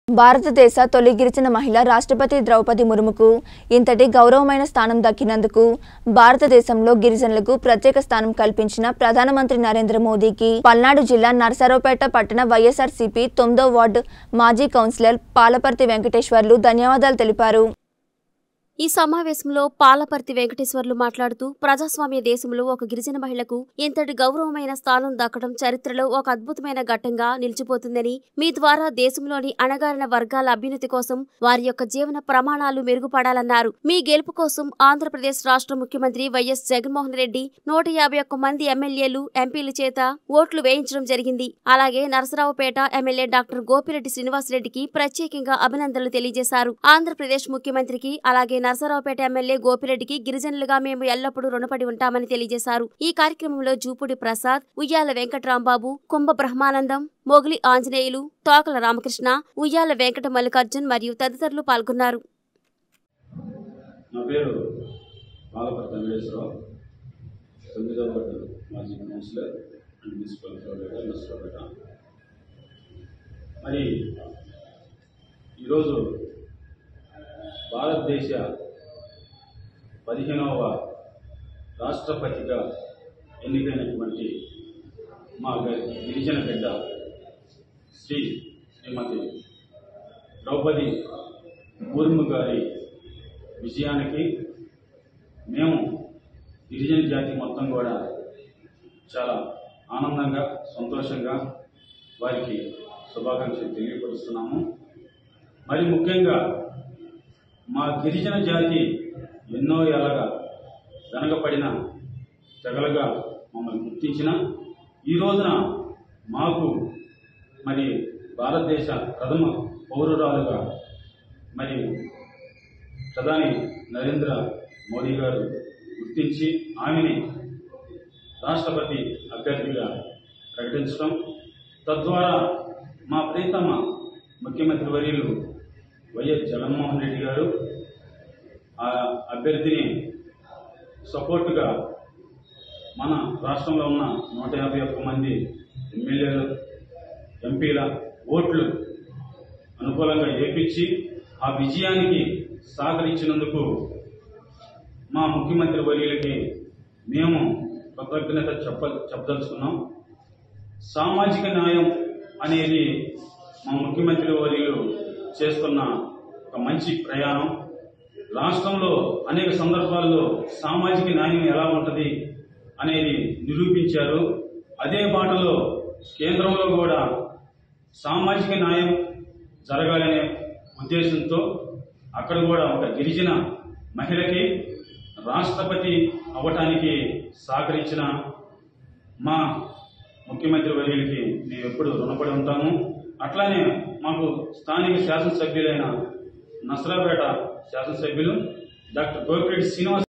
భారతదేశ తొలి గిరిజన మహిళ రాష్ట్రపతి ద్రౌపది ముర్ముకు ఇంతటి గౌరవమైన స్థానం దక్కినందుకు భారతదేశంలో గిరిజనులకు ప్రత్యేక స్థానం కల్పించిన ప్రధానమంత్రి నరేంద్ర మోదీకి పల్నాడు జిల్లా నరసరావుపేట పట్టణ వైఎస్ఆర్సీపీ తొమ్మిదో వార్డు మాజీ కౌన్సిలర్ పాలపర్తి వెంకటేశ్వర్లు ధన్యవాదాలు తెలిపారు ఈ సమావేశంలో పాలపర్తి వెంకటేశ్వర్లు మాట్లాడుతూ ప్రజాస్వామ్య దేశంలో ఒక గిరిజన మహిళకు ఇంతటి గౌరవమైన స్థానం దక్కడం చరిత్రలో ఒక అద్భుతమైన ఘట్టంగా నిలిచిపోతుందని మీ ద్వారా దేశంలోని అణగారిన వర్గాల అభ్యున్నతి కోసం వారి యొక్క జీవన ప్రమాణాలు మెరుగుపడాలన్నారు మీ గెలుపు కోసం ఆంధ్రప్రదేశ్ రాష్ట్ర ముఖ్యమంత్రి వైఎస్ జగన్మోహన్ రెడ్డి నూట యాభై ఒక్క మంది ఎమ్మెల్యేలు ఎంపీల చేత ఓట్లు వేయించడం జరిగింది అలాగే నరసరావుపేట ఎమ్మెల్యే డాక్టర్ గోపిరెడ్డి శ్రీనివాసరెడ్డికి ప్రత్యేకంగా అభినందనలు తెలియజేశారు ఆంధ్రప్రదేశ్ ముఖ్యమంత్రికి అలాగే నరసరావుపేట ఎమ్మెల్యే గోపిరెడ్డికి గిరిజనులుగా మేము ఎల్లప్పుడూ రుణపడి ఉంటామని తెలియజేశారు ఈ కార్యక్రమంలో జూపూడి ప్రసాద్ ఉయ్యాల వెంకట్రాంబాబు కుంభ బ్రహ్మానందం మొగిలి ఆంజనేయులు తోకల రామకృష్ణ ఉయ్యాల వెంకట మల్లికార్జున్ మరియు తదితరులు పాల్గొన్నారు నా పేరు బాలపర్తి వెంకటేశ్వరరావు తొమ్మిదవ వార్డు మాజీ councillor and municipal corporator Narsaraopet మరి ఈరోజు భారతదేశ పదిహేనవ రాష్ట్రపతిగా ఎన్నికైనటువంటి మా గ- గిరిజన బిడ్డ శ్రీ శ్రీమతి ద్రౌపది ముర్ము గారి విజయానికి మేము గిరిజన జాతి మొత్తం కూడా చాలా ఆనందంగా సంతోషంగా వారికి శుభాకాంక్షలు తెలియపరుస్తున్నాము మరి ముఖ్యంగా మా గిరిజన జాతి ఎన్నో ఏళ్ళగా వెనకపడిన తెగలుగా మమ్మల్ని గుర్తించిన ఈ రోజున మాకు మరి భారతదేశ ప్రథమ పౌరురాలుగా మరి ప్రధాని నరేంద్ర మోడీ గారు గుర్తించి ఆమెని రాష్ట్రపతి అభ్యర్థిగా ప్రకటించడం తద్వారా మా ప్రీతమ ముఖ్యమంత్రి వర్యులు వైఎస్ జగన్మోహన్ రెడ్డి గారు ఆ అభ్యర్థిని సపోర్టుగా మన రాష్ట్రంలో ఉన్న నూట యాభై ఒక్క మంది ఎమ్మెల్యేలు ఎంపీల ఓట్లు అనుకూలంగా ఏపించి ఆ విజయానికి సహకరించినందుకు మా ముఖ్యమంత్రి వర్యులకి మేము కృతజ్ఞత చెప్ప చెప్పదలుచుకున్నాం సామాజిక న్యాయం అనేది మా ముఖ్యమంత్రి వర్యులు చేస్తున్న ఒక మంచి ప్రయాణం రాష్ట్రంలో అనేక సందర్భాల్లో సామాజిక న్యాయం ఎలా ఉంటుంది అనేది నిరూపించారు అదే బాటలో కేంద్రంలో కూడా సామాజిక న్యాయం జరగాలనే ఉద్దేశంతో అక్కడ కూడా ఒక గిరిజన మహిళకి రాష్ట్రపతి అవ్వటానికి సహకరించిన మా ముఖ్యమంత్రి వర్యులకి మేము ఎప్పుడు రుణపడి ఉంటాము అట్లానే మాకు స్థానిక శాసనసభ్యులైన నసరాపేట శాసనసభ్యులు డాక్టర్ గోపిరెడ్డి శ్రీనివాస్